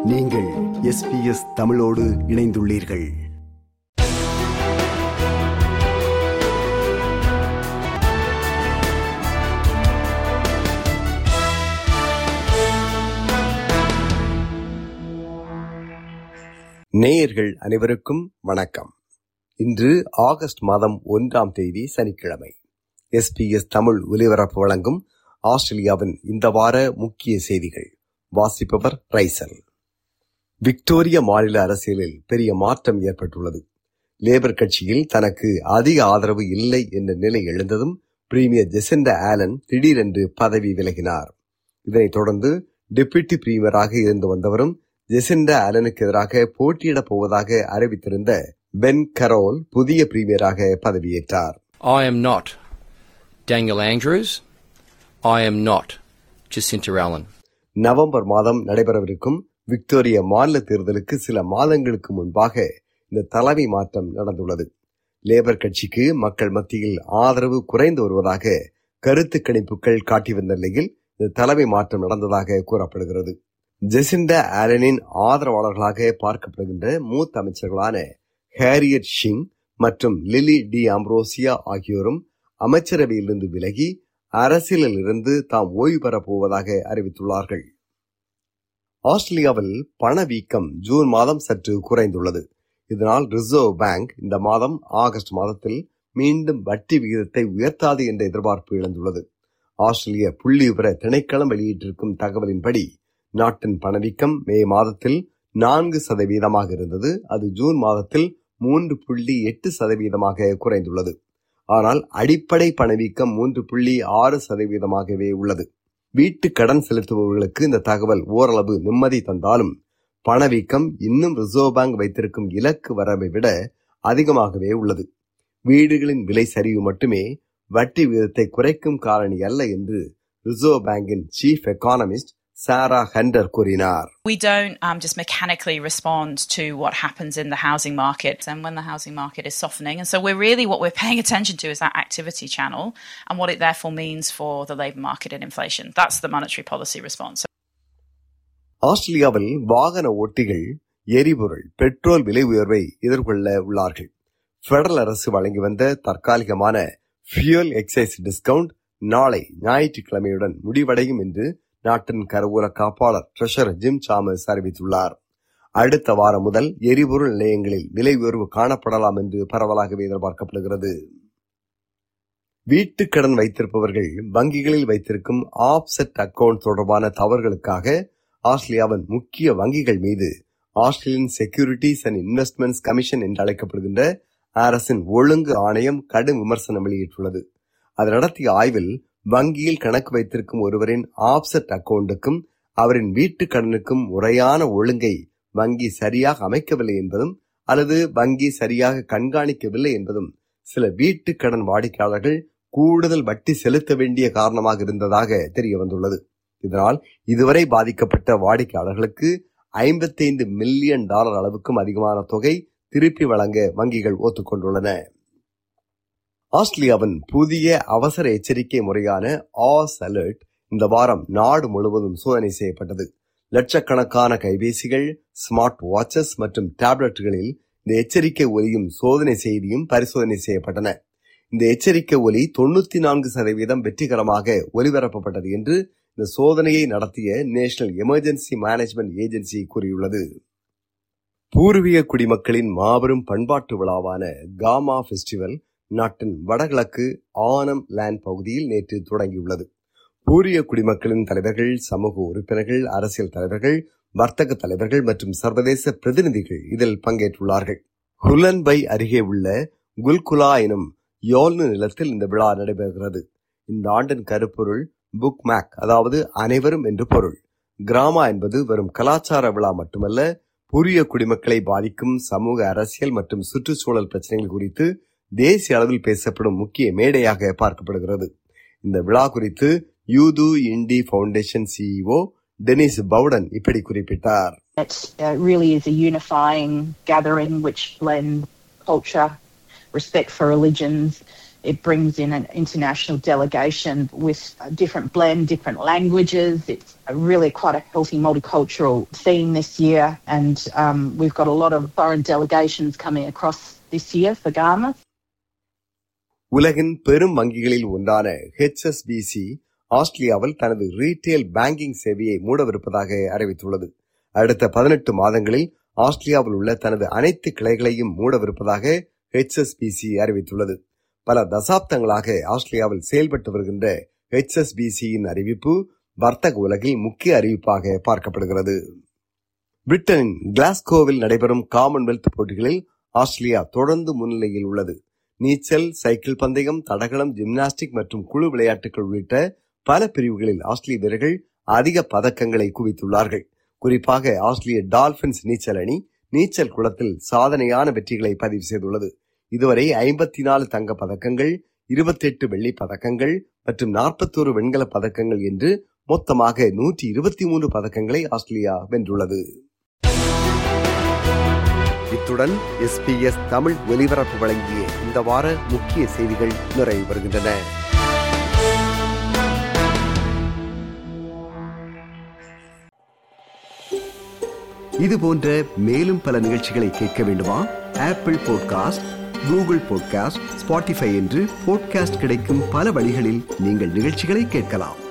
நீங்கள் எஸ்பிஎஸ் தமிழோடு இணைந்துள்ளீர்கள் நேயர்கள் அனைவருக்கும் வணக்கம் இன்று ஆகஸ்ட் மாதம் ஒன்றாம் தேதி சனிக்கிழமை எஸ்பிஎஸ் தமிழ் ஒலிபரப்பு வழங்கும் ஆஸ்திரேலியாவின் இந்த வார முக்கிய செய்திகள் வாசிப்பவர் ரைசல் விக்டோரியா மாநில அரசியலில் பெரிய மாற்றம் ஏற்பட்டுள்ளது லேபர் கட்சியில் தனக்கு அதிக ஆதரவு இல்லை என்ற நிலை எழுந்ததும் பிரீமியர் ஜெசிண்டா ஆலன் திடீரென்று பதவி விலகினார் இதனைத் தொடர்ந்து டெபுட்டி பிரீமியராக இருந்து வந்தவரும் ஜெசிண்டா ஆலனுக்கு எதிராக போட்டியிடப் போவதாக அறிவித்திருந்த பென் கரோல் புதிய பிரீமியராக பதவியேற்றார் I am not Daniel Andrews. I am not Jacinta Allen. November மாதம் நடைபெறவிருக்கும் விக்டோரியா மாநில தேர்தலுக்கு சில மாதங்களுக்கு முன்பாக இந்த தலைமை மாற்றம் நடந்துள்ளது லேபர் கட்சிக்கு மக்கள் மத்தியில் ஆதரவு குறைந்து வருவதாக கருத்து கணிப்புகள் காட்டி வந்த நிலையில் இந்த தலைமை மாற்றம் நடந்ததாக கூறப்படுகிறது ஜெசிண்டா ஆலனின் ஆதரவாளர்களாக பார்க்கப்படுகின்ற மூத்த அமைச்சர்களான ஹேரியட் ஷிங் மற்றும் லிலி டி அம்ரோசியா ஆகியோரும் அமைச்சரவையிலிருந்து விலகி அரசியலில் இருந்து தாம் ஓய்வு பெறப் போவதாக அறிவித்துள்ளார்கள் ஆஸ்திரேலியாவில் பணவீக்கம் ஜூன் மாதம் சற்று குறைந்துள்ளது இதனால் ரிசர்வ் பேங்க் இந்த மாதம் ஆகஸ்ட் மாதத்தில் மீண்டும் வட்டி விகிதத்தை உயர்த்தாது என்ற எதிர்பார்ப்பு இழந்துள்ளது ஆஸ்திரேலிய புள்ளி விவர திணைக்களம் வெளியிட்டிருக்கும் தகவலின்படி நாட்டின் பணவீக்கம் மே மாதத்தில் நான்கு சதவீதமாக இருந்தது அது ஜூன் மாதத்தில் மூன்று புள்ளி எட்டு சதவீதமாக குறைந்துள்ளது ஆனால் அடிப்படை பணவீக்கம் மூன்று புள்ளி ஆறு சதவீதமாகவே உள்ளது வீட்டு கடன் செலுத்துபவர்களுக்கு இந்த தகவல் ஓரளவு நிம்மதி தந்தாலும் பணவீக்கம் இன்னும் ரிசர்வ் பேங்க் வைத்திருக்கும் இலக்கு வரவை விட அதிகமாகவே உள்ளது வீடுகளின் விலை சரிவு மட்டுமே வட்டி விகிதத்தை குறைக்கும் காரணி அல்ல என்று ரிசர்வ் பேங்கின் சீஃப் எக்கானமிஸ்ட் சாரா ஹண்டர் கூறினார் We don't um, just mechanically respond to what happens in the housing market and when the housing market is softening. And so we're really what we're paying attention to is that activity channel and what it therefore means for the labour market and inflation. That's the monetary policy response. ஆஸ்திரேலியாவில் வாகன ஓட்டிகள் எரிபொருள் petrol விலை உயர்வை எதிர்கொள்ள உள்ளார்கள் federal அரசு வழங்கி வந்த தற்காலிகமான ஃபியூல் எக்ஸைஸ் டிஸ்கவுண்ட் நாளை ஞாயிற்றுக்கிழமையுடன் முடிவடையும் என்று நாட்டின் கருவூல காப்பாளர் ட்ரெஷர் ஜிம் சாமஸ் அறிவித்துள்ளார் அடுத்த வாரம் முதல் எரிபொருள் நிலையங்களில் விலை உயர்வு காணப்படலாம் என்று பரவலாகவே எதிர்பார்க்கப்படுகிறது வீட்டுக் கடன் வைத்திருப்பவர்கள் வங்கிகளில் வைத்திருக்கும் ஆப்செட் அக்கவுண்ட் தொடர்பான தவறுகளுக்காக ஆஸ்திரேலியாவின் முக்கிய வங்கிகள் மீது Australian securities and investments commission என்று அழைக்கப்படுகின்ற அரசின் ஒழுங்கு ஆணையம் கடும் விமர்சனம் வெளியிட்டுள்ளது அது நடத்திய ஆய்வில் வங்கியில் கணக்கு வைத்திருக்கும் ஒருவரின் ஆப்செட் அக்கவுண்டுக்கும் அவரின் வீட்டு கடனுக்கும் முறையான ஒழுங்கை வங்கி சரியாக அமைக்கவில்லை என்பதும் அல்லது வங்கி சரியாக கண்காணிக்கவில்லை என்பதும் சில வீட்டு கடன் வாடிக்கையாளர்கள் கூடுதல் வட்டி செலுத்த வேண்டிய காரணமாக இருந்ததாக தெரிய வந்துள்ளது இதனால் இதுவரை பாதிக்கப்பட்ட வாடிக்கையாளர்களுக்கு ஐம்பத்தைந்து மில்லியன் டாலர் அளவுக்கும் அதிகமான தொகை திருப்பி வழங்க வங்கிகள் ஒத்துக்கொண்டுள்ளன ஆஸ்திரேலியாவின் புதிய அவசர எச்சரிக்கை முறையான ஆஸ் அலர்ட் இந்த வாரம் நாடு முழுவதும் சோதனை செய்யப்பட்டது லட்சக்கணக்கான கைபேசிகள் ஸ்மார்ட் வாட்சஸ் மற்றும் டேப்லெட்டுகளில் இந்த எச்சரிக்கை ஒலியும் சோதனை செய்தியும் பரிசோதனை செய்யப்பட்டன இந்த எச்சரிக்கை ஒலி தொண்ணூத்தி நான்கு சதவீதம் வெற்றிகரமாக ஒலிபரப்பப்பட்டது என்று இந்த சோதனையை நடத்திய நேஷனல் எமர்ஜென்சி மேனேஜ்மெண்ட் ஏஜென்சி கூறியுள்ளது பூர்வீக குடிமக்களின் மாபெரும் பண்பாட்டு விழாவான காமா பெஸ்டிவல் நாட்டின் வடகிழக்கு ஆனம் லேண்ட் பகுதியில் நேற்று தொடங்கியுள்ளது பூரிய குடிமக்களின் தலைவர்கள் சமூக உறுப்பினர்கள் அரசியல் தலைவர்கள் வர்த்தக தலைவர்கள் மற்றும் சர்வதேச பிரதிநிதிகள் இதில் பங்கேற்றுள்ளார்கள் ஹுலன்பை அருகே உள்ள குல்குலா எனும் யோல்னு நிலத்தில் இந்த விழா நடைபெறுகிறது இந்த ஆண்டின் கருப்பொருள் புக் மேக் அதாவது அனைவரும் என்று பொருள் கிராமா என்பது வெறும் கலாச்சார விழா மட்டுமல்ல பூரிய குடிமக்களை பாதிக்கும் சமூக அரசியல் மற்றும் சுற்றுச்சூழல் பிரச்சனைகள் குறித்து தேசிய அளவில் பேசப்படும் முக்கிய மேடையாக பார்க்கப்படுகிறது இந்த விழா குறித்து Yothu Yindi foundation CEO Denise Bowden இப்படி குறிப்பிட்டார் It uh, really is a unifying gathering which blends culture, respect for religions, It brings in an international delegation with a different blend, different languages. It's a really quite a healthy multicultural theme this year, and um, we've got a lot of foreign delegations coming across this year for Garma. உலகின் பெரும் வங்கிகளில் ஒன்றான HSBC ஆஸ்திரேலியாவில் தனது retail banking சேவையை மூடவிருப்பதாக அறிவித்துள்ளது அடுத்த பதினெட்டு மாதங்களில் ஆஸ்திரேலியாவில் உள்ள தனது அனைத்து கிளைகளையும் மூடவிருப்பதாக HSBC அறிவித்துள்ளது பல தசாப்தங்களாக ஆஸ்திரேலியாவில் செயல்பட்டு வருகின்ற HSBCயின் அறிவிப்பு வர்த்தக உலகில் முக்கிய அறிவிப்பாக பார்க்கப்படுகிறது பிரிட்டனின் கிளாஸ்கோவில் நடைபெறும் காமன்வெல்த் போட்டிகளில் ஆஸ்திரேலியா தொடர்ந்து முன்னிலையில் உள்ளது நீச்சல் சைக்கிள் பந்தயம் தடகளம் ஜிம்னாஸ்டிக் மற்றும் குழு விளையாட்டுகள் உள்ளிட்ட பல பிரிவுகளில் ஆஸ்திரேலிய வீரர்கள் அதிக பதக்கங்களை குவித்துள்ளார்கள் குறிப்பாக ஆஸ்திரேலிய டால்பின்ஸ் நீச்சல் அணி நீச்சல் குளத்தில் சாதனையான வெற்றிகளை பதிவு செய்துள்ளது இதுவரை ஐம்பத்தி நாலு தங்க பதக்கங்கள் இருபத்தி எட்டு வெள்ளி பதக்கங்கள் மற்றும் நாற்பத்தோரு வெண்கல பதக்கங்கள் என்று மொத்தமாக நூற்றி இருபத்தி மூன்று பதக்கங்களை ஆஸ்திரேலியா வென்றுள்ளது இத்துடன் எஸ்பிஎஸ் தமிழ் ஒலிபரப்பு வழங்கிய இந்த வார முக்கிய செய்திகள் நிறைவு பெறுகின்றன இது போன்ற மேலும் பல நிகழ்ச்சிகளை கேட்க வேண்டுமா Apple podcast Google podcast Spotify என்று பாட்காஸ்ட் கிடைக்கும் பல வழிகளில் நீங்கள் நிகழ்ச்சிகளை கேட்கலாம்